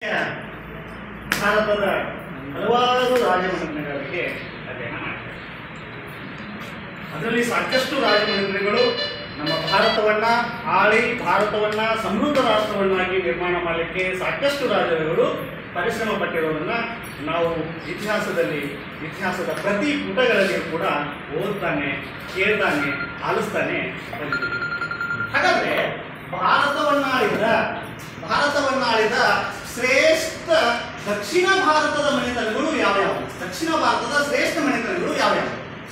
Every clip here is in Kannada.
ಭಾರತದ ಹಲವಾರು ರಾಜಮನೆತನಗಳಿಗೆ ಅಧ್ಯಯನ ಮಾಡ್ತಾರೆ ಅದರಲ್ಲಿ ಸಾಕಷ್ಟು ರಾಜಮನೆತನಗಳು ನಮ್ಮ ಭಾರತವನ್ನ ಆಳಿ ಭಾರತವನ್ನ ಸಮೃದ್ಧ ರಾಷ್ಟ್ರವನ್ನಾಗಿ ನಿರ್ಮಾಣ ಮಾಡಲಿಕ್ಕೆ ಸಾಕಷ್ಟು ರಾಜರುಗಳು ಪರಿಶ್ರಮ ಪಟ್ಟಿರೋದನ್ನ ನಾವು ಇತಿಹಾಸದಲ್ಲಿ ಇತಿಹಾಸದ ಪ್ರತಿ ಪುಟಗಳಲ್ಲಿಯೂ ಕೂಡ ಓದ್ತಾನೆ ಕೇಳ್ತಾನೆ ಆಲಿಸ್ತಾನೆ ಬಂದಿದ್ದೀವಿ ಹಾಗಾದ್ರೆ ಭಾರತವನ್ನಾಳಿದ ಭಾರತವನ್ನಾಳಿದ ಶ್ರೇಷ್ಠ ದಕ್ಷಿಣ ಭಾರತದ ಮನೆತನಗಳು ಯಾವ್ಯಾವು ದಕ್ಷಿಣ ಭಾರತದ ಶ್ರೇಷ್ಠ ಮನೆತನಗಳು ಯಾವ್ಯಾವು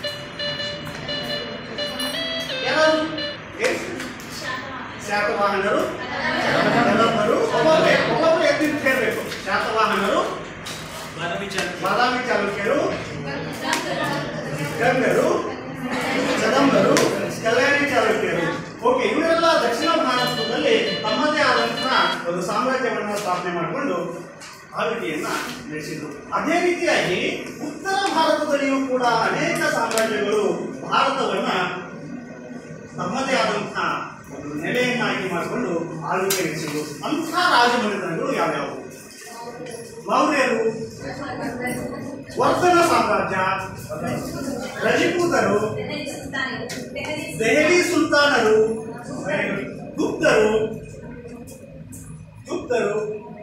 ಯಾರು ಶಾತವಾಹನರು ಕದಂಬರು ಒಬ್ಬೊಬ್ಬರೇ ಒಬ್ಬೊಬ್ಬರು ಎತ್ತಿ ಕೇಳಬೇಕು ಶಾತವಾಹನರು ಬಾದಾಮಿ ಚಾಲುಕ್ಯರು ಗಂಗರು ಕದಂಬರು ಕಲ್ಯಾಣಿ ಚಾಲುಕ್ಯರು ಓಕೆ ಇವರೆಲ್ಲ ದಕ್ಷಿಣ ಭಾರತದಲ್ಲಿ ತಮ್ಮದೇ ಆದಂತಹ ಒಂದು ಸಾಮ್ರಾಜ್ಯವನ್ನ ಸ್ಥಾಪನೆ ಮಾಡಿಕೊಂಡು ಆಳ್ವಿಕೆಯನ್ನ ನಡೆಸಿದ್ರು ಅದೇ ರೀತಿಯಾಗಿ ಉತ್ತರ ಭಾರತದಲ್ಲಿಯೂ ಕೂಡ ಅನೇಕ ಸಾಮ್ರಾಜ್ಯಗಳು ಭಾರತವನ್ನ ತಮ್ಮದೇ ಆದಂತಹ ಒಂದು ನೆಲೆಯನ್ನಾಗಿ ಮಾಡಿಕೊಂಡು ಆಳ್ವಿಕೆ ನಡೆಸಿದ್ರು ಅಂತಹ ರಾಜಮನೆತನಗಳು ಯಾವ್ಯಾವು ಮೌರ್ಯರು ವರ್ಧನ ಸಾಮ್ರಾಜ್ಯ ರಜಪೂತರು ದೆಹಲಿ ಸುಲ್ತಾನರು ಗುಪ್ತರು ಗುಪ್ತರು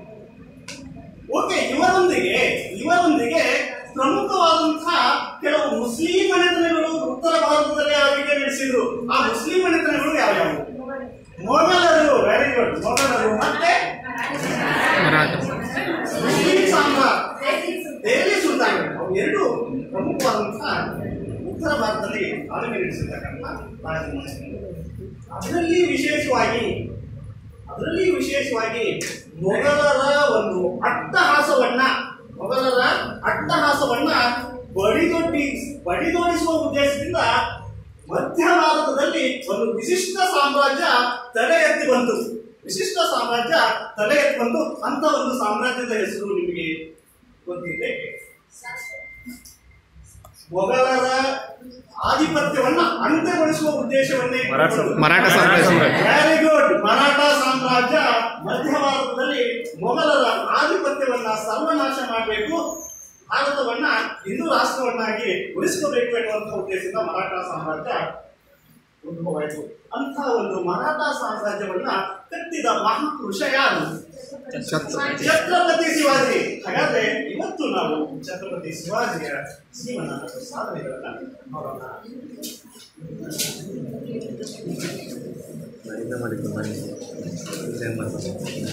ಓಕೆ ಇವರೊಂದಿಗೆ ಇವರೊಂದಿಗೆ ಪ್ರಮುಖವಾದಂತಹ ಕೆಲವು ಮುಸ್ಲಿಂ ಮನೆತನಗಳು ಉತ್ತರ ಭಾರತದಲ್ಲಿ ಆಳ್ವಿಕೆ ನಡೆಸಿದ್ರು ಆ ಮುಸ್ಲಿಂ ಮನೆತನಗಳು ಯಾವ್ಯಾವು ಮೊಘಲರು ವೆರಿ ಗುಡ್ ಮೊಘಲರು ಮತ್ತೆ ಮುಸ್ಲಿಂ ಸಾಮ್ರಾಟ್ ದೆಹಲಿ ಸುಲ್ತಾನರು ಅವು ಎರಡು ಪ್ರಮುಖವಾದಂತಹ ಉತ್ತರ ಭಾರತದಲ್ಲಿ ಆಳ್ವಿಕೆ ನಡೆಸಿರ್ತಕ್ಕಂಥ ರಾಜಮನೆತನಗಳು ಅದರಲ್ಲಿ ವಿಶೇಷವಾಗಿ ಅದರಲ್ಲಿ ವಿಶೇಷವಾಗಿ ಮೊಘಲರ ಒಂದು ಅಟ್ಟಹಾಸವನ್ನ ಮೊಘಲರ ಅಟ್ಟಹಾಸವನ್ನ ಬಡಿದೊಡ್ಡಿ ಬಡಿದೋಡಿಸುವ ಉದ್ದೇಶದಿಂದ ಮಧ್ಯ ಭಾರತದಲ್ಲಿ ಒಂದು ವಿಶಿಷ್ಟ ಸಾಮ್ರಾಜ್ಯ ತಲೆ ಎತ್ತಿ ಬಂತು ವಿಶಿಷ್ಟ ಸಾಮ್ರಾಜ್ಯ ತಲೆ ಎತ್ತಿ ಬಂತು ಅಂತ ಒಂದು ಸಾಮ್ರಾಜ್ಯದ ಹೆಸರು ನಿಮಗೆ ಗೊತ್ತಿದೆ ಮೊಘಲರ ಆಧಿಪತ್ಯವನ್ನ ಅಂತ್ಯಗೊಳಿಸುವ ಉದ್ದೇಶವನ್ನೇ ಮರಾಠ ಸಾಮ್ರಾಜ್ಯ. ವೆರಿ ಗುಡ್ ಮರಾಠ ಸಾಮ್ರಾಜ್ಯ ಮಧ್ಯ ಭಾರತದಲ್ಲಿ ಮೊಘಲರ ಆಧಿಪತ್ಯವನ್ನ ಸರ್ವನಾಶ ಮಾಡಬೇಕು ಭಾರತವನ್ನ ಹಿಂದೂ ರಾಷ್ಟ್ರವನ್ನಾಗಿ ಉಳಿಸ್ಕೋಬೇಕು ಎನ್ನುವಂತಹ ಉದ್ದೇಶದಿಂದ ಮರಾಠ ಸಾಮ್ರಾಜ್ಯ ಉದ್ಭವವಾಯಿತು ಅಂತ ಒಂದು ಮರಾಠ ಸಾಮ್ರಾಜ್ಯವನ್ನ ಕಟ್ಟಿದ ಮಹಾಪುರುಷ ಯಾರು ಛತ್ರಪತಿ ಶಿವಾಜಿ ಹಾಗಾದ್ರೆ ಇವತ್ತು ನಾವು ಛತ್ರಪತಿ ಶಿವಾಜಿಯ ಜೀವನ ಮತ್ತು ಸಾಧನೆಗಳನ್ನ ನೋಡೋಣ ಮಾಡಿದ್ದು ಮಾಡಿ ಇದೇನ್ ಮಾಡ್ತಾರೆ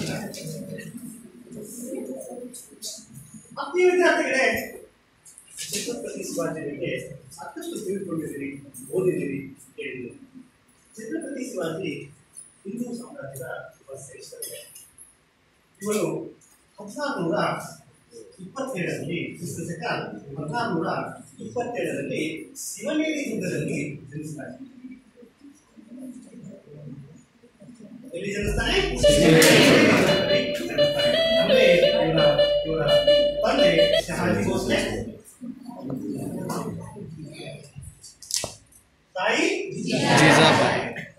ಆತ್ಮೀಯ ವಿದ್ಯಾರ್ಥಿಗಳೇ ಛತ್ರಪತಿ ಶಿವಾಜಿಯವರಿಗೆ ಸಾಕಷ್ಟು ತಿಳಿದುಕೊಂಡಿದ್ದೀರಿ ಓದಿದ್ದೀರಿ ಕೇಳಿದ್ದೀರಿ ಛತ್ರಪತಿ ಶಿವಾಜಿ ಹಿಂದೂ ಸಾಮ್ರಾಜ್ಯದ ಒಬ್ಬ ಶ್ರೇಷ್ಠರಿಗೆ ಇವನು ಹದಿನಾರುನೂರ ಇಪ್ಪತ್ತೇಳರಲ್ಲಿ ಕ್ರಿಸ್ತ ಶಕ ಹದಿನಾರುನೂರ ಇಪ್ಪತ್ತೇಳರಲ್ಲಿ ಶಿವನೇರಿ ಯುಗದಲ್ಲಿ ಜನಿಸ್ತಾನೆ ಎಲ್ಲಿ ಜನಿಸ್ತಾನೆ ಶಿವನೇರಿ ಜನಿಸ್ತಾನೆ ಅಂದ್ರೆ ಇವರ ಇವರ ತಂದೆ ಶಹಾಜಿ ಭೋಸ್ಲೆ ತಾಯಿ ಜೀಜಾಬಾಯಿ.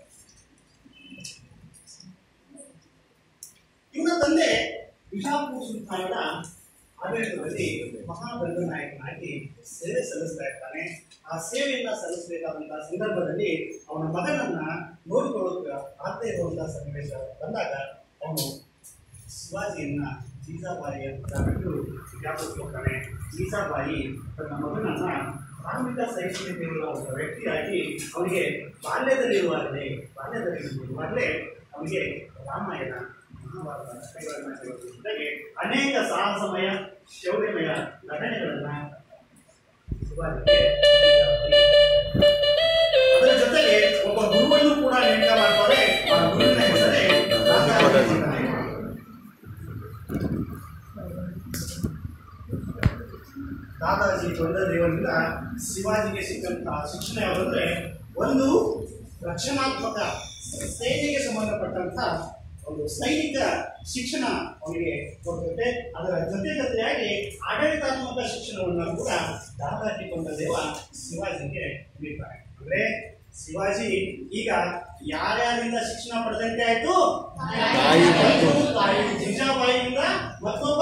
ಇವರ ತಂದೆ ಬಿಜಾಪುರ ಸುಲ್ತಾನರ ಆಡಳಿತದಲ್ಲಿ ಮಹಾದಂಡನಾಯಕನಾಗಿ ಸೇವೆ ಸಲ್ಲಿಸ್ತಾ ಇರ್ತಾನೆ ಆ ಸೇವೆಯನ್ನ ಸಲ್ಲಿಸಬೇಕಾದಂತಹ ಸಂದರ್ಭದಲ್ಲಿ ಅವನ ಮಗನನ್ನ ನೋಡಿಕೊಳ್ಳೋಕೆ ಆಗದೇ ಇರುವಂತಹ ಸನ್ನಿವೇಶ ಬಂದಾಗ ಅವನು ಶಿವಾಜಿಯನ್ನ ಜೀಜಾಬಾಯಿ ಅಂತ ಬಿಟ್ಟು ಬಿಜಾಪುರಕ್ಕೆ ಹೋಗ್ತಾನೆ ಜೀಜಾಬಾಯಿ ತನ್ನ ಮಗನನ್ನ ಧಾರ್ಮಿಕ ಸಹಿಷ್ಣುತೆಯುಳ್ಳ ಒಬ್ಬ ವ್ಯಕ್ತಿಯಾಗಿ ಅವನಿಗೆ ಬಾಲ್ಯದಲ್ಲಿರುವಾಗಲೇ ಬಾಲ್ಯದಲ್ಲಿರುವಾಗಲೇ ಅವನಿಗೆ ರಾಮಾಯಣ ಮಹಾಭಾರತ ಕಥೆಗಳನ್ನ ಹೇಳೋದ್ರ ಜೊತೆಗೆ ಅನೇಕ ಸಾಹಸಮಯ ಶೌರ್ಯಮಯ ಘಟನೆಗಳನ್ನ ಶಿವಾಜಿಗೆ ಅದರ ಜೊತೆಗೆ ಒಬ್ಬ ಗುರುವನ್ನು ಕೂಡ ನೇಮಕ ಮಾಡ್ತಾರೆ ಆ ಗುರುವಿನ ಹೆಸರೇ ರಾಜಾಜಿ ಮಹಾರಾಜ. ದಾದಾಜಿ ದೊಡ್ಡದೇವರಿಂದ ಶಿವಾಜಿಗೆ ಸಿಕ್ಕಂತಹ ಶಿಕ್ಷಣ ಯಾವುದಂದ್ರೆ ಒಂದು ರಕ್ಷಣಾತ್ಮಕ ಸೇನೆಗೆ ಸಂಬಂಧಪಟ್ಟಂತ ಒಂದು ಸೈನಿಕ ಶಿಕ್ಷಣ ಅವನಿಗೆ ಕೊಡ್ತದೆ ಅದರ ಜೊತೆ ಜೊತೆಯಾಗಿ ಆಡಳಿತಾತ್ಮಕ ಶಿಕ್ಷಣವನ್ನು ಕೂಡ ದಾದಾಜಿ ಕೊಂಡದೇವ ಶಿವಾಜಿಗೆ ನೀಡ್ತಾರೆ ಅಂದ್ರೆ ಶಿವಾಜಿ ಈಗ ಯಾರ್ಯಾರಿಂದ ಶಿಕ್ಷಣ ಪಡೆದಂತೆ ಆಯ್ತು ತಾಯಿ ಮತ್ತು ತಾಯಿ ಜಿಜಾಬಾಯಿಯಿಂದ ಮತ್ತು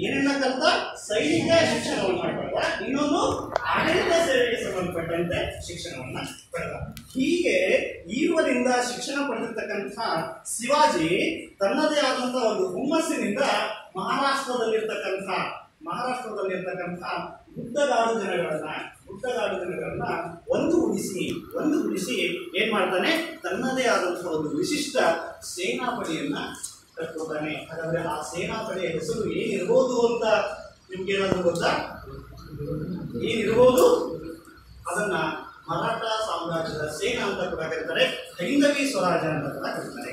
ಏನನ್ನ ಕಲಿತ ಸೈನಿಕ ಶಿಕ್ಷಣವನ್ನು ಪಡೆದ ಇನ್ನೊಂದು ಆಡಳಿತ ಸೇವೆಗೆ ಸಂಬಂಧಪಟ್ಟಂತೆ ಶಿಕ್ಷಣವನ್ನ ಪಡೆದ ಹೀಗೆ ಈರುವರಿಂದ ಶಿಕ್ಷಣ ಪಡೆದಿರ್ತಕ್ಕಂಥ ಶಿವಾಜಿ ತನ್ನದೇ ಆದಂತಹ ಒಂದು ಹುಮ್ಮಸ್ಸಿನಿಂದ ಮಹಾರಾಷ್ಟ್ರದಲ್ಲಿರ್ತಕ್ಕಂಥ ಮಹಾರಾಷ್ಟ್ರದಲ್ಲಿರ್ತಕ್ಕಂಥ ಗುಡ್ಡಗಾಡು ಜನಗಳನ್ನ ಗುಡ್ಡಗಾಡು ಜನಗಳನ್ನ ಒಂದುಗೂಡಿಸಿ ಒಂದುಗೂಡಿಸಿ ಏನ್ ಮಾಡ್ತಾನೆ ತನ್ನದೇ ಆದಂತಹ ಒಂದು ವಿಶಿಷ್ಟ ಸೇನಾಪಡೆಯನ್ನ ಕಟ್ಕೊತಾನೆ ಹಾಗಾದ್ರೆ ಆ ಸೇನಾಪಡೆಯ ಹೆಸರು ಏನಿರ್ಬೋದು ಅಂತ ನಿಮ್ಗೆ ಏನಾದ್ರು ಗೊತ್ತಾ ಏನಿರ್ಬೋದು ಅದನ್ನ ಮರಾಠ ಸಾಮ್ರಾಜ್ಯದ ಸೇನಾ ಅಂತ ಕೂಡ ಕರೀತಾರೆ ಹೈಂದವಿ ಸ್ವರಾಜ ಅಂತ ಕೂಡ ಕರೀತಾರೆ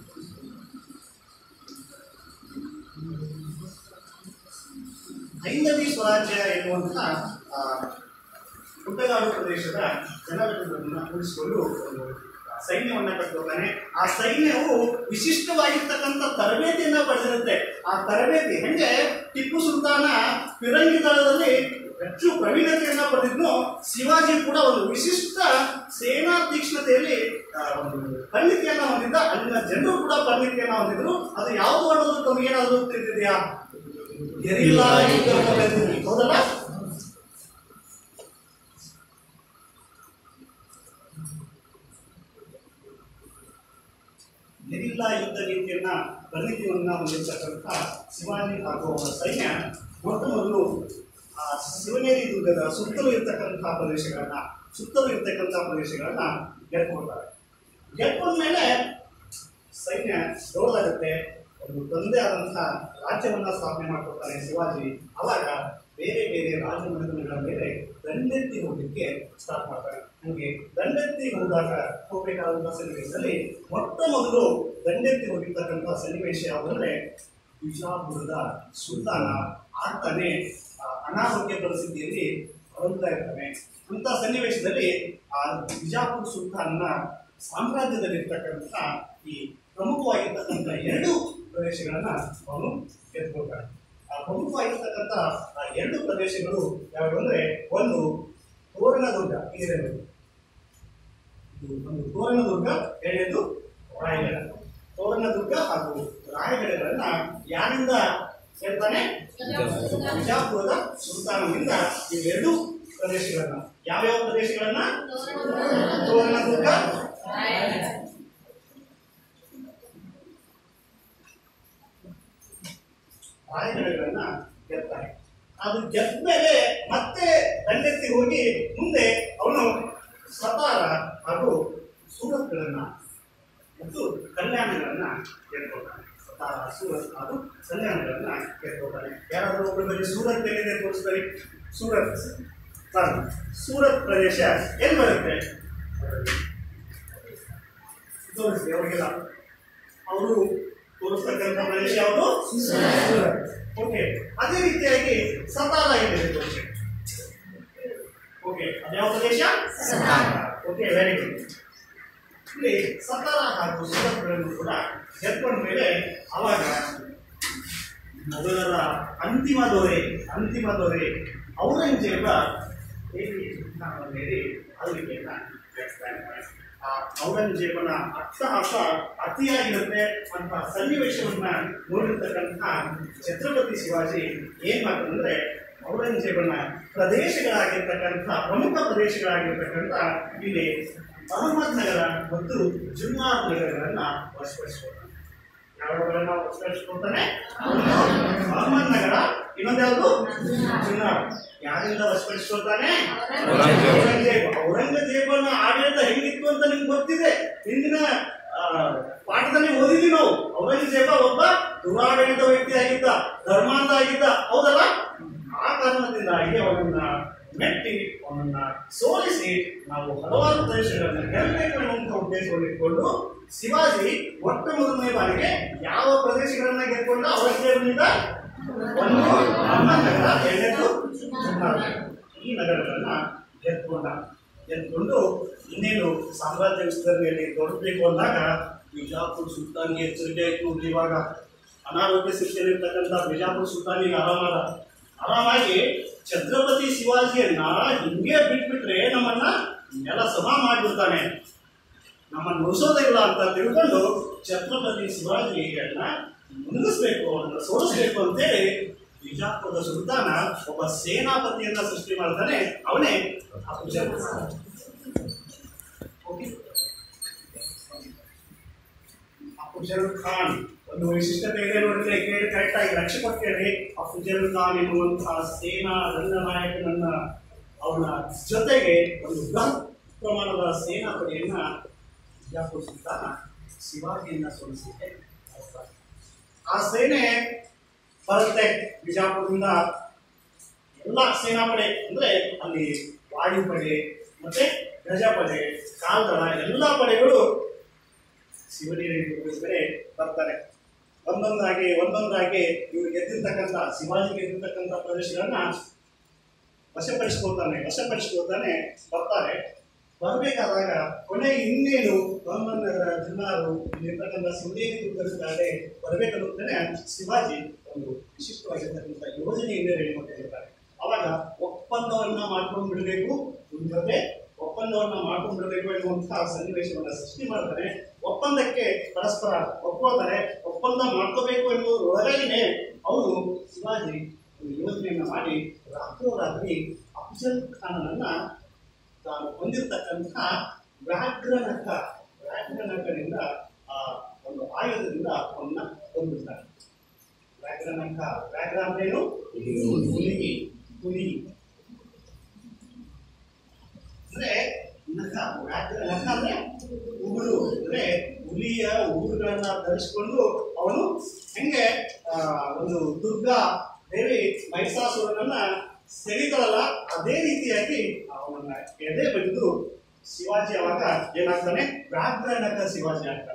ಹೈಂದವಿ ಸ್ವರಾಜ್ಯ ಎನ್ನುವಂತಹ ಆ, ಗುಡ್ಡಗಾಡು ಪ್ರದೇಶದ ಜನರನ್ನು ಕೂಡಿಸಿಕೊಂಡು ಒಂದು ಸೈನ್ಯವನ್ನ ಕಟ್ಕೊತಾನೆ ಆ ಸೈನ್ಯವು ವಿಶಿಷ್ಟವಾಗಿರ್ತಕ್ಕಂಥ ತರಬೇತಿಯನ್ನ ಪಡೆದಿರುತ್ತೆ ಆ ತರಬೇತಿ ಹೆಂಗೆ ಟಿಪ್ಪು ಸುಲ್ತಾನ ಫಿರಂಗಿ ದಳದಲ್ಲಿ ಹೆಚ್ಚು ಪ್ರವೀಣತೆಯನ್ನ ಪಡೆದಿದ್ನು ಶಿವಾಜಿ ಕೂಡ ಒಂದು ವಿಶಿಷ್ಟ ಸೇನಾ ತೀಕ್ಷ್ಣತೆಯಲ್ಲಿ ಆ, ಒಂದು ಪರಿಣಿತಿಯನ್ನ ಹೊಂದಿದ್ದ ಅಲ್ಲಿನ ಜನರು ಕೂಡ ಪರಿಣಿತಿಯನ್ನ ಹೊಂದಿದ್ರು ಅದು ಯಾವುದು ಅನ್ನೋದು ತಮಗೇನಾದ್ರೂ ತಿಳಿದಿದೆಯಾ ಗೆರಿಲ್ಲಾ ಯುದ್ಧ ಪದ್ಧತಿ. ಹೌದಲ್ಲ ಗೆರಿಲ್ಲಾ ಯುದ್ಧ ನೀತಿಯನ್ನ ಪರಿಣಿತಿಯನ್ನ ಹೊಂದಿರತಕ್ಕಂಥ ಶಿವಾಜಿ ಹಾಗೂ ಅವರ ಸೈನ್ಯ ಮೊಟ್ಟ ಮೊದಲು ಆ ಶಿವನೇರಿ ದುರ್ಗದ ಸುತ್ತಲೂ ಇರ್ತಕ್ಕಂಥ ಪ್ರದೇಶಗಳನ್ನ ಸುತ್ತಲೂ ಇರ್ತಕ್ಕಂಥ ಪ್ರದೇಶಗಳನ್ನ ಗೆದ್ಕೊಳ್ತಾರೆ ಗೆದ್ಕೊಂಡ ಮೇಲೆ ಸೈನ್ಯ ದೊಡ್ಡದಾಗುತ್ತೆ ಒಂದು ತಂದೆ ಆದಂತಹ ರಾಜ್ಯವನ್ನ ಸ್ಥಾಪನೆ ಮಾಡ್ಕೊಳ್ತಾನೆ ಶಿವಾಜಿ ಅವಾಗ ಬೇರೆ ಬೇರೆ ರಾಜಮನೆತನಗಳ ಮೇಲೆ ದಂಡೆತ್ತಿ ಹೋಗ್ಲಿಕ್ಕೆ ಸ್ಟಾರ್ಟ್ ಮಾಡ್ತಾರೆ ಹಂಗೆ ದಂಡೆತ್ತಿ ಹೋದಾಗ ಹೋಗ್ಬೇಕಾದಂತಹ ಸನ್ನಿವೇಶದಲ್ಲಿ ಮೊಟ್ಟ ಮೊದಲು ದಂಡೆತ್ತಿ ಹೋಗಿರ್ತಕ್ಕಂಥ ಸನ್ನಿವೇಶ ಯಾವುದಂದ್ರೆ ಬಿಜಾಪುರದ ಸುಲ್ತಾನ ಆಗ್ತಾನೆ ಆ, ಅನಾರೋಗ್ಯ ಪರಿಸ್ಥಿತಿಯಲ್ಲಿ ಹೊರಡ್ತಾ ಇರ್ತಾನೆ ಅಂತ ಸನ್ನಿವೇಶದಲ್ಲಿ ಆ ಬಿಜಾಪುರ ಸುಲ್ತಾನ್ನ ಸಾಮ್ರಾಜ್ಯದಲ್ಲಿರ್ತಕ್ಕಂಥ ಈ ಪ್ರಮುಖವಾಗಿರ್ತಕ್ಕಂಥ ಎರಡು ಪ್ರದೇಶಗಳನ್ನ ಅವನು ಗೆದ್ಕೊಳ್ತಾನೆ ಆ ಪ್ರಮುಖವಾಗಿರ್ತಕ್ಕಂಥ ಆ ಎರಡು ಪ್ರದೇಶಗಳು ಯಾವ್ಯಾವು ಅಂದ್ರೆ ಒಂದು ತೋರಣದುರ್ಗ ಇದೆ ನೋಡಿ. ಇದು ಒಂದು ತೋರಣದುರ್ಗ ಎರಡನೇದು ರಾಯಗಢ ತೋರಣದುರ್ಗ ಹಾಗೂ ರಾಯಗಢಗಳನ್ನ ಯಾರಿಂದ ಹೇಳ್ತಾನೆ ಬಿಜಾಪುರದ ಸುಲ್ತಾನದಿಂದ ಇವೆರಡು ಪ್ರದೇಶಗಳನ್ನ ಯಾವ್ಯಾವ ಪ್ರದೇಶಗಳನ್ನ ತೋರಣದುರ್ಗ ರಾಯಗಢಗಳನ್ನ ಗೆಲ್ತಾನೆ ಅದು ಗೆದ್ದ ಮೇಲೆ ಮತ್ತೆ ದಂಡೆತ್ತಿ ಹೋಗಿ ಮುಂದೆ ಅವನು ಸತಾರ ಹಾಗೂ ಸೂರತ್ಗಳನ್ನ ಮತ್ತು ಕಲ್ಯಾಣಗಳನ್ನ ಗೆದ್ಕೊಳ್ತಾನೆ ಸತಾರ ಸೂರತ್ ಹಾಗೂ ಕಲ್ಯಾಣಗಳನ್ನ ಗೆದ್ಕೊಳ್ತಾನೆ ಯಾರಾದರೂ ಒಬ್ಬರ ಬಗ್ಗೆ ಸೂರತ್ ಎಲ್ಲಿದೆ ತೋರಿಸ್ತಾರೆ ಸೂರತ್ ಸಾರಿ ಸೂರತ್ ಪ್ರದೇಶ ಎಲ್ಲಿ ಬರುತ್ತೆ ತೋರಿಸಿ ಅವರಿಗೆಲ್ಲ ಅವರು ತೋರಿಸ್ತಕ್ಕಂಥ ಪ್ರದೇಶ ಯಾವುದು ಓಕೆ ಅದೇ ರೀತಿಯಾಗಿ ಸತಾರ ಇದೆ ತೋರಿಸಿ ಓಕೆ ಅದ್ಯಾವ ಪ್ರದೇಶ ಓಕೆ ವೆರಿ ಗುಡ್ ಇಲ್ಲಿ ಸತಾರ ಹಾಗೂ ಸೂರತ್ಗಳನ್ನು ಕೂಡ ಗೆದ್ಕೊಂಡ ಮೇಲೆ ಅವಾಗ ಮೊದಲರ ಅಂತಿಮ ದೊರೆ ಅಂತಿಮ ದೊರೆ ಔರಂಗಜೇಬ ದೇವಿ ಹೇಳಿ ಆಳ್ವಿಕೆಯನ್ನ ನಡೆಸ್ತಾ ಇರ್ತಾನೆ. ಆ ಔರಂಗಜೇಬನ ಅಟ್ಟಹಾಸ ಅತಿಯಾಗಿರುತ್ತೆ ಅಂತ ಸನ್ನಿವೇಶವನ್ನ ನೋಡಿರ್ತಕ್ಕಂಥ ಛತ್ರಪತಿ ಶಿವಾಜಿ ಏನ್ ಮಾಡ್ತಾರಂದ್ರೆ ಔರಂಗಜೇಬನ ಪ್ರದೇಶಗಳಾಗಿರ್ತಕ್ಕಂಥ ಪ್ರಮುಖ ಪ್ರದೇಶಗಳಾಗಿರ್ತಕ್ಕಂಥ ಇಲ್ಲಿ ಅಹಮದ್ ನಗರ ಮತ್ತು ಜುನ್ನಾರ್ ನಗರಗಳನ್ನ ವಶಪಡಿಸಿಕೊಳ್ತಾನೆ ಯಾವ್ಯಾವನ್ನ ವಶಪಡಿಸಿಕೊಳ್ತಾನೆ ಅಹಮದ್ ನಗರ ಇನ್ನೊಂದು ಯಾವುದು ಜುನ್ನಾರ್ ಯಾರಿಂದ ವಶಪಡಿಸಿಕೊಳ್ತಾನೆ ಔರಂಗಜೇಬ ಔರಂಗಜೇಬನ ಆಡಳಿತ ಹೆಂಗಿತ್ತು ಅಂತ ನಿಮ್ಗೆ ಗೊತ್ತಿದೆ ಹಿಂದಿನ ಆ, ಪಾಠದಲ್ಲಿ ಓದಿದ್ವಿ ನಾವು ಔರಂಗಜೇಬ ಒಬ್ಬ ದುರಾಡಳಿತ ವ್ಯಕ್ತಿ ಆಗಿದ್ದ ಧರ್ಮಾಂಧ ಆಗಿದ್ದ ಹೌದಲ್ಲ ಆ ಕಾರಣದಿಂದಾಗಿ ಅವನನ್ನ ಮೆಟ್ಟಿ ಅವನನ್ನ ಸೋಲಿಸಿ ನಾವು ಹಲವಾರು ಪ್ರದೇಶಗಳನ್ನ ಗೆಲ್ಲಬೇಕು ಅನ್ನುವಂಥ ಉದ್ದೇಶವನ್ನು ಇಟ್ಕೊಂಡು ಶಿವಾಜಿ ಮೊಟ್ಟ ಮೊದಲನೇ ಬಾರಿಗೆ ಯಾವ ಪ್ರದೇಶಗಳನ್ನ ಗೆದ್ಕೊಂಡ ಔರಂಗಜೇಬನಿಂದ ಒಂದು ಅಹಮದ್ ನಗರ ಎರಡನೇದು ಜುನ್ನಾರ್ ನಗರ. ಈ ನಗರಗಳನ್ನ ಗೆದ್ಕೊಂಡ ಗೆದ್ಕೊಂಡು ಇನ್ನೇನು ಸಾಮ್ರಾಜ್ಯ ವಿಸ್ತರಣೆಯಲ್ಲಿ ದೊಡ್ಡಬೇಕು ಅಂದಾಗ ಬಿಜಾಪುರ ಸುಲ್ತಾನ್ಗೆ ಎಚ್ಚರಿಕೆ ಆಯ್ತು ನೋಡ್ರಿ ಇವಾಗ ಅನಾರೋಗ್ಯ ಸ್ಥಿತಿಯಲ್ಲಿರ್ತಕ್ಕಂಥ ಬಿಜಾಪುರ ಸುಲ್ತಾನಿಗೆ ಆರಾಮಾದ ಆರಾಮಾಗಿ ಛತ್ರಪತಿ ಶಿವಾಜಿಯನ್ನ ಹಿಂಗೆ ಬಿಟ್ಬಿಟ್ರೆ ನಮ್ಮನ್ನ ನೆಲ ಸಮ ಮಾಡಿಬಿಡ್ತಾನೆ ನಮ್ಮನ್ನು ಉಳಿಸೋದಿಲ್ಲ ಅಂತ ತಿಳ್ಕೊಂಡು ಛತ್ರಪತಿ ಶಿವಾಜಿಯನ್ನ ಮುಗಿಸ್ಬೇಕು ಅವನ್ನ ಸೋಲಿಸ್ಬೇಕು ಅಂತೇಳಿ ಬಿಜಾಪುರದ ಸುಲ್ತಾನ ಒಬ್ಬ ಸೇನಾಪತಿಯನ್ನ ಸೃಷ್ಟಿ ಮಾಡ್ತಾನೆ ಅವನೇ ಅಫ್ಜಲ್ ಖಾನ್ ಓಕೆ ಅಫ್ಜಲ್ ಖಾನ್ ಒಂದು ವೈಶಿಷ್ಟ್ಯತೆ ಇದೆ ನೋಡಿದ್ರೆ ಕೇಳಿ ಕರೆಕ್ಟ್ ಆಗಿ ಲಕ್ಷ್ಯ ಕೊಟ್ಟೇನೆ ಅಫ್ಜಲ್ ಖಾನ್ ಎನ್ನುವಂತಹ ಸೇನಾ ದಂಡನಾಯಕನನ್ನ ಅವನ ಜೊತೆಗೆ ಒಂದು ಬೃಹತ್ ಪ್ರಮಾಣದ ಸೇನಾಪಡೆಯನ್ನ ಬಿಜಾಪುರ ಸುಲ್ತಾನ ಶಿವಾಜಿಯನ್ನ ಸೋಲಿಸಲಿಕ್ಕೆ ಹೊರಡ್ತಾನೆ. ಆ ಸೇನೆ ಬರುತ್ತೆ ಬಿಜಾಪುರದಿಂದ ಎಲ್ಲ ಸೇನಾಪಡೆ ಅಂದ್ರೆ ಅಲ್ಲಿ ವಾಯುಪಡೆ ಮತ್ತೆ ಗಜಪಡೆ ಕಾಲ್ದಳ ಎಲ್ಲ ಪಡೆಗಳು ಶಿವನಿಗೆ ಕಡೆ ಬರ್ತಾರೆ ಒಂದೊಂದಾಗಿ ಒಂದೊಂದಾಗಿ ಇವರು ಗೆದ್ದಿರ್ತಕ್ಕಂಥ ಶಿವಾಜಿ ಗೆದ್ದಿರ್ತಕ್ಕಂಥ ಪ್ರದೇಶಗಳನ್ನ ವಶಪಡಿಸ್ಕೊಳ್ತಾನೆ ವಶಪಡಿಸ್ಕೊಳ್ತಾನೆ ಬರ್ತಾರೆ ಬರಬೇಕಾದಾಗ ಕೊನೆಗೆ ಇನ್ನೇನು ಬಹಮನ್ನಗರ ಜಿಲ್ಲಾರು ಇಲ್ಲಿರ್ತಕ್ಕಂಥ ಸಿಂಧೇರಿ ದುರ್ಗದ ಬರಬೇಕನ್ನುತ್ತೇನೆ ಶಿವಾಜಿ ಒಂದು ವಿಶಿಷ್ಟವಾಗಿರ್ತಕ್ಕಂಥ ಯೋಜನೆಯಿಂದ ರೆಡಿ ಮಾಡ್ತಿರ್ತಾರೆ ಅವಾಗ ಒಪ್ಪಂದವನ್ನ ಮಾಡ್ಕೊಂಡು ಬಿಡಬೇಕು ಇವ್ರ ಜೊತೆ ಒಪ್ಪಂದವನ್ನ ಮಾಡ್ಕೊಂಡು ಬಿಡಬೇಕು ಎನ್ನುವಂತಹ ಸನ್ನಿವೇಶವನ್ನ ಸೃಷ್ಟಿ ಮಾಡ್ತಾರೆ ಒಪ್ಪಂದಕ್ಕೆ ಪರಸ್ಪರ ಒಪ್ಕೊಳ್ತಾರೆ ಒಪ್ಪಂದ ಮಾಡ್ಕೋಬೇಕು ಎನ್ನುವುದರೊಳಗೇನೆ ಅವರು ಶಿವಾಜಿ ಒಂದು ಯೋಜನೆಯನ್ನ ಮಾಡಿ ರಾತ್ರೋರಾತ್ರಿ ಅಫ್ಜಲ್ ಖಾನನನ್ನ ತಾನು ಹೊಂದಿರತಕ್ಕಂತಹ ವ್ಯಾಘ್ರನಕ ವ್ಯಾಘ್ರನಕರಿಂದ ಆ ಒಂದು ಆಯುಧದಿಂದ ಅವನ್ನ ಕೊಂದಿರ್ತಾನೆ ವ್ಯಾಘ್ರನಕ ವ್ಯಾಘ್ರ ಅಂದ್ರೇನು ಹುಲಿ ಹುಲಿ ಅಂದ್ರೆ ನಖ ವ್ಯಾಘ್ರ ನಖ ಅಂದ್ರೆ ಉಗುರು ಅಂದ್ರೆ ಹುಲಿಯ ಉಗುರುಗಳನ್ನ ಧರಿಸಿಕೊಂಡು ಅವನು ಹೆಂಗೆ ಆ, ಒಂದು ದುರ್ಗಾ ದೇವಿ ಮಹಿಷಾಸುರನನ್ನ ಸೆಳಿತಾಳಲ್ಲ ಅದೇ ರೀತಿಯಾಗಿ ಅವನನ್ನ ಎದೆ ಬಡಿದು ಶಿವಾಜಿ ಅವಾಗ ಏನಾಗ್ತಾನೆ ವ್ಯಾಘ್ರನಕ ಶಿವಾಜಿ ಆಗ್ತಾನೆ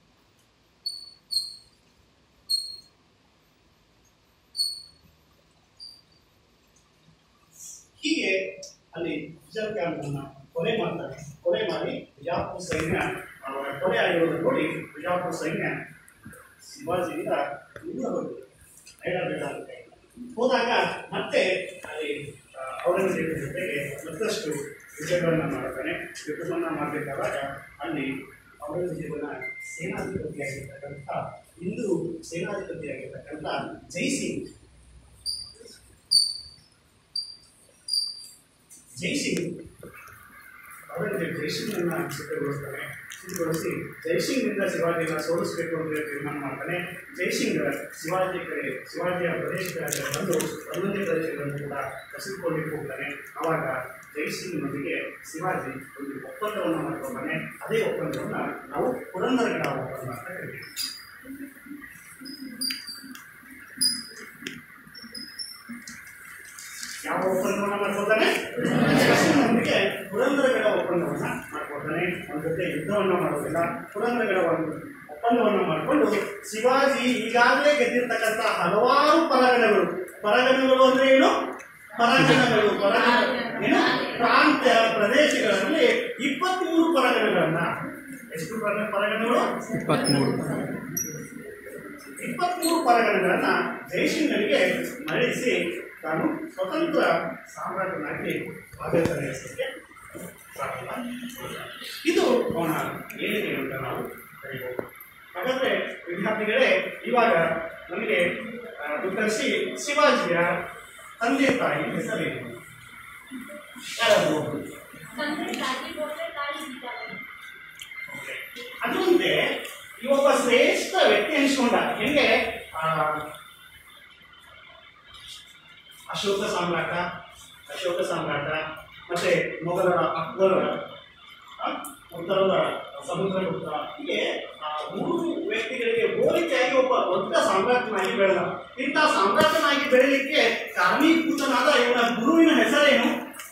ಹೀಗೆ ಅಲ್ಲಿ ಅಫ್ಜಲ್ ಖಾನ್ ಕೊಲೆ ಮಾಡ್ತಾರೆ ಕೊಲೆ ಮಾಡಿ ಬಿಜಾಪುರ ಸೈನ್ಯ ಅವರ ಕೊಲೆ ಆಗಿರೋದು ನೋಡಿ ಬಿಜಾಪುರ ಸೈನ್ಯ ಶಿವಾಜಿಯಿಂದ ದೂರ ಬಂತು ಹೈದರಾಬಾದ್ ಹೋದಾಗ ಮತ್ತೆ ಅಲ್ಲಿ ಆ, ಔರಂಗಜೇಬ ಜೊತೆಗೆ ಮತ್ತಷ್ಟು ಯುದ್ಧಗಳನ್ನು ಮಾಡ್ತಾನೆ ಯುದ್ಧವನ್ನು ಮಾಡಬೇಕಾದಾಗ ಅಲ್ಲಿ ಔರಂಗಜೇಬನ ಸೇನಾಧಿಪತಿಯಾಗಿರ್ತಕ್ಕಂಥ ಹಿಂದೂ ಸೇನಾಧಿಪತಿಯಾಗಿರ್ತಕ್ಕಂಥ ಜೈಸಿಂಗ್ ಜೈಸಿಂಗ್ ಅವರಿಗೆ ಜೈಸಿಂಗನ್ನ ಸಿದ್ಧಗೊಳಿಸ್ತಾನೆ ಸಿದ್ಧಗೊಳಿಸಿ ಜೈಸಿಂಗ್ನಿಂದ ಶಿವಾಜಿನ ಸೋಲಿಸಬೇಕು ಅಂತ ಹೇಳಿ ತೀರ್ಮಾನ ಮಾಡ್ತಾನೆ ಜೈಸಿಂಗ್ ಶಿವಾಜಿ ಕಡೆ ಶಿವಾಜಿಯ ಪ್ರದೇಶಗಳಿಗೆ ಬಂದು ಒಂದೊಂದೇ ಪ್ರದೇಶಗಳನ್ನು ಕೂಡ ಕಸಿದುಕೊಳ್ಳಿಕ್ಕೆ ಹೋಗ್ತಾನೆ ಆವಾಗ ಜೈಸಿಂಗ್ನೊಂದಿಗೆ ಶಿವಾಜಿ ಒಂದು ಒಪ್ಪಂದವನ್ನು ಮಾಡ್ಕೊಂಡಾನೆ ಅದೇ ಒಪ್ಪಂದವನ್ನು ನಾವು ಪುರಂದರಗಡ ಒಪ್ಪಂದ ಅಂತ ಕರಿತೀವಿ ಯಾವ ಒಪ್ಪಂದವನ್ನ ಮಾಡ್ಕೊತಾನೆ ಜೈಸಿಂಗ್ನೊಂದಿಗೆ ಪುರಂದರಗಡ ಒಪ್ಪಂದವನ್ನ ಮಾಡ್ಕೊತಾನೆ ಅವನ ಜೊತೆ ಯುದ್ಧವನ್ನ ಮಾಡೋದಿಲ್ಲ ಪುರಂದರಗಡ ಒಂದು ಒಪ್ಪಂದವನ್ನ ಮಾಡಿಕೊಂಡು ಶಿವಾಜಿ ಈಗಾಗಲೇ ಗೆದ್ದಿರ್ತಕ್ಕಂಥ ಹಲವಾರು ಪರಗಣಗಳು ಪರಗಣಗಳು ಅಂದ್ರೆ ಏನು ಪರಗಣಗಳು ಪರಗಣ ಏನು ಪ್ರಾಂತ್ಯ ಪ್ರದೇಶಗಳಲ್ಲಿ ಇಪ್ಪತ್ಮೂರು ಪರಗಣಗಳನ್ನ ಎಷ್ಟು ಪರ- ಪರಗಣಗಳು ಇಪ್ಪತ್ತ್ಮೂರು ಇಪ್ಪತ್ಮೂರು ಪರಗಣಗಳನ್ನ ಜೈಸಿಂಗನಿಗೆ ಮರಳಿಸಿ ತಾನು ಸ್ವತಂತ್ರ ಸಾಮ್ರಾಟನಾಗಿ ಆಡಳಿತ ನಡೆಸಲಿಕ್ಕೆ ಪ್ರಾರಂಭ ಮಾಡಿದ. ಇದು ಅವನ ಏಳಿಗೆ ಅಂತ ನಾವು ಕರೀಬಹುದು ಹಾಗಾದ್ರೆ ವಿದ್ಯಾರ್ಥಿಗಳೇ ಇವಾಗ ನಮಗೆ ಆ, ಉತ್ತರಿಸಿ ಶಿವಾಜಿಯ ತಂದೆ ತಾಯಿ ಹೆಸರೇನು ಯಾರಾದ್ರು ಒಬ್ರು? ತಂದೆ ತಾಯಿ ಬೋರ್ಡೆ ತಾಯಿ ಸೀತಾರಾಮ Okay. ಅದು ಮುಂದೆ ಈ ಒಬ್ಬ ಶ್ರೇಷ್ಠ ವ್ಯಕ್ತಿ ಅನಿಸ್ಕೊಂಡ ಹೆಂಗೆ ಆ, ಅಶೋಕ ಸಾಮ್ರಾಟ ಅಶೋಕ ಸಾಮ್ರಾಟ ಮತ್ತೆ ಮೊಘಲರ ಅಕ್ಬರ ಆ, ಉತ್ತರದ ಸಮುದ್ರಗುಪ್ತ ಹೀಗೆ ಆ ಮೂರು ವ್ಯಕ್ತಿಗಳಿಗೆ ಹೋಲಿಕೆಯಾಗಿ ಒಬ್ಬ ದೊಡ್ಡ ಸಾಮ್ರಾಟನಾಗಿ ಬೆಳೆದ ಇಂಥ ಸಾಮ್ರಾಟನಾಗಿ ಬೆಳೆಯಲಿಕ್ಕೆ ಕಾರಣೀಭೂತನಾದ ಇವನ ಗುರುವಿನ ಹೆಸರೇನು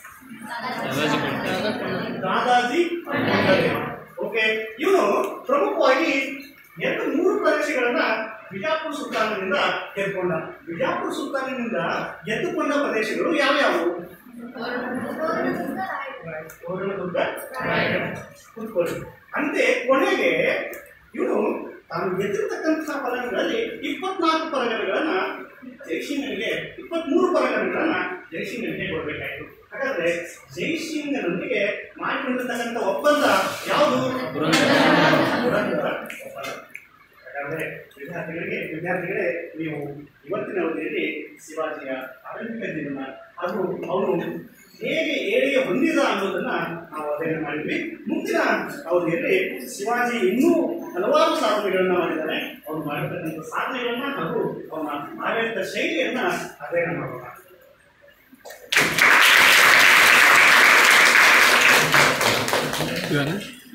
ದಾದಾಜಿ ಓಕೆ ಇವನು ಪ್ರಮುಖವಾಗಿ ಎರಡು ಮೂರು ಪ್ರದೇಶಗಳನ್ನ ಬಿಜಾಪುರ ಸುಲ್ತಾನನಿಂದ ಗೆದ್ದುಕೊಂಡ ಬಿಜಾಪುರ ಸುಲ್ತಾನನಿಂದ ಗೆದ್ದುಕೊಂಡ ಪ್ರದೇಶಗಳು ಯಾವ್ಯಾವು ತೋರಣದುರ್ಗ ರಾಯಗಢ ಕುತ್ಕೊಳ್ಳಿ ಅಂತೆ ಕೊನೆಗೆ ಇವನು ತಾನು ಗೆದ್ದಿರ್ತಕ್ಕಂತಹ ಪರಗಣಗಳಲ್ಲಿ ಇಪ್ಪತ್ನಾಲ್ಕು ಪರಗಣಗಳನ್ನ ಜೈಸಿಂಗನಿಗೆ ಇಪ್ಪತ್ಮೂರು ಪರಗಣಗಳನ್ನ ಜೈಸಿಂಗನಿಗೆ ಕೊಡಬೇಕಾಯಿತು ಹಾಗಾದ್ರೆ ಜೈಸಿಂಗನೊಂದಿಗೆ ಮಾಡಿಕೊಂಡಿರ್ತಕ್ಕಂಥ ಒಪ್ಪಂದ ಯಾವುದು ಪುರಂದರ ಒಪ್ಪಂದ ಹಾಗಾದ್ರೆ ವಿದ್ಯಾರ್ಥಿಗಳಿಗೆ ವಿದ್ಯಾರ್ಥಿಗಳೇ ನೀವು ಇವತ್ತಿನ ಅವಧಿಯಲ್ಲಿ ಶಿವಾಜಿಯ ಆರಂಭಿಕ ಜೀವನ ಹಾಗೂ ಅವರು ಹೇಗೆ ಏಳಿಗೆ ಹೊಂದಿದ ಅನ್ನೋದನ್ನ ನಾವು ಅಧ್ಯಯನ ಮಾಡಿದ್ವಿ ಮುಂದಿನ ಅವಧಿಯಲ್ಲಿ ಶಿವಾಜಿ ಇನ್ನೂ ಹಲವಾರು ಸಾಧನೆಗಳನ್ನ ಮಾಡಿದ್ದಾರೆ ಅವ್ರು ಮಾಡಿರ್ತಕ್ಕಂಥ ಸಾಧನೆಗಳನ್ನ ಹಾಗೂ ಅವನ ಆಡಳಿತ ಶೈಲಿಯನ್ನ ಅಧ್ಯಯನ ಮಾಡೋಣ ಇವನ